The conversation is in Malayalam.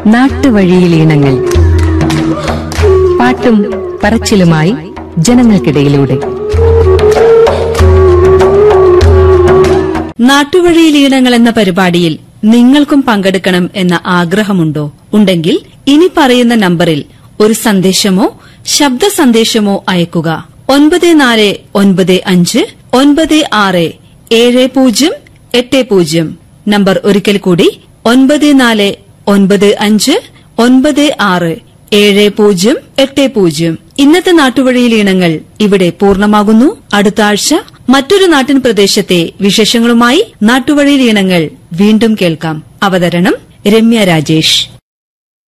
നാട്ടുവഴിയിലീണങ്ങൾ പാട്ടും പറച്ചിലുമായി ജനങ്ങൾക്കിടയിലൂടെ നാട്ടുവഴിയിൽ ഈണങ്ങൾ എന്ന പരിപാടിയിൽ നിങ്ങൾക്കും പങ്കെടുക്കണം എന്ന ആഗ്രഹമുണ്ടോ ഉണ്ടെങ്കിൽ ഇനി പറയുന്ന നമ്പറിൽ ഒരു സന്ദേശമോ ശബ്ദ സന്ദേശമോ അയക്കുക ഒൻപത് നാല് ഒൻപത് അഞ്ച് ഒൻപത് ആറ് ഏഴ് പൂജ്യം എട്ട് പൂജ്യം നമ്പർ ഒരിക്കൽ കൂടി ഒൻപത് നാല് ഒൻപത് അഞ്ച് ഒൻപത് ആറ് ഏഴ് പൂജ്യം എട്ട് പൂജ്യം ഇന്നത്തെ നാട്ടുവഴിയിൽ ഇനങ്ങൾ ഇവിടെ പൂർണ്ണമാകുന്നു അടുത്ത ആഴ്ച മറ്റൊരു നാട്ടിൻ പ്രദേശത്തെ വിശേഷങ്ങളുമായി നാട്ടുവഴിയിൽ ഇനങ്ങൾ വീണ്ടും കേൾക്കാം അവതരണം രമ്യ രാജേഷ്